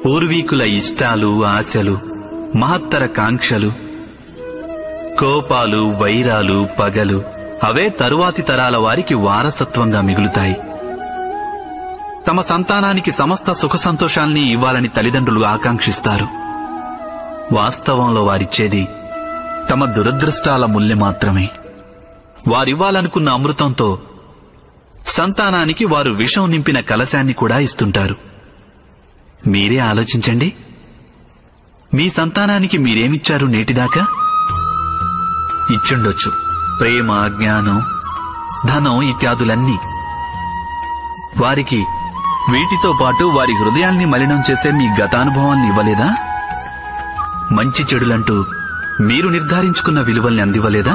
పూర్వీకుల ఇష్టాలు ఆశలు మహత్తర కాంక్షలు కోపాలు వైరాలు పగలు అవే తరువాతి తరాల వారికి వారసత్వంగా మిగులుతాయి తమ సంతానానికి సమస్త సుఖ సంతోషాల్ని ఇవ్వాలని తల్లిదండ్రులు ఆకాంక్షిస్తారు వాస్తవంలో వారిచ్చేది తమ దురదృష్టాల ముల్లె మాత్రమే వారివ్వాలనుకున్న అమృతంతో సంతానానికి వారు విషం నింపిన కలశాన్ని కూడా ఇస్తుంటారు మీరే ఆలోచించండి మీ సంతానానికి మీరేమిచ్చారు నేటిదాకా ఇచ్చుండొచ్చు ప్రేమ జ్ఞానం ధనం ఇత్యాదులన్నీ వారికి వీటితో పాటు వారి హృదయాల్ని మలినం చేసే మీ గతానుభవాల్ని ఇవ్వలేదా మంచి చెడులంటూ మీరు నిర్ధారించుకున్న విలువల్ని అందివ్వలేదా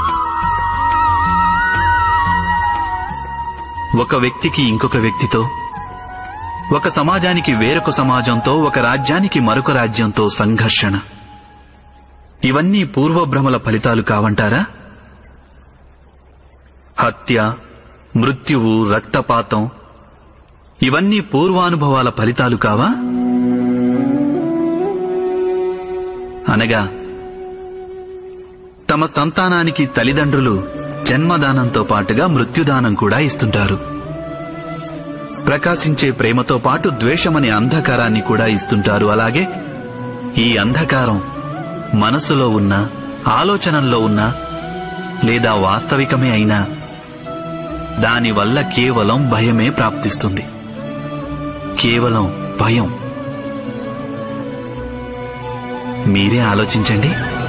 ఒక వ్యక్తికి ఇంకొక వ్యక్తితో ఒక సమాజానికి వేరొక సమాజంతో ఒక రాజ్యానికి మరొక రాజ్యంతో సంఘర్షణ ఇవన్నీ పూర్వభ్రమల ఫలితాలు కావంటారా హత్య మృత్యువు రక్తపాతం ఇవన్నీ పూర్వానుభవాల ఫలితాలు కావా అనగా తమ సంతానానికి తల్లిదండ్రులు జన్మదానంతో పాటుగా మృత్యుదానం కూడా ఇస్తుంటారు ప్రకాశించే ప్రేమతో పాటు ద్వేషమనే అంధకారాన్ని కూడా ఇస్తుంటారు అలాగే ఈ అంధకారం మనసులో ఉన్న ఆలోచనల్లో ఉన్న లేదా వాస్తవికమే అయినా దానివల్ల కేవలం భయమే ప్రాప్తిస్తుంది కేవలం భయం మీరే ఆలోచించండి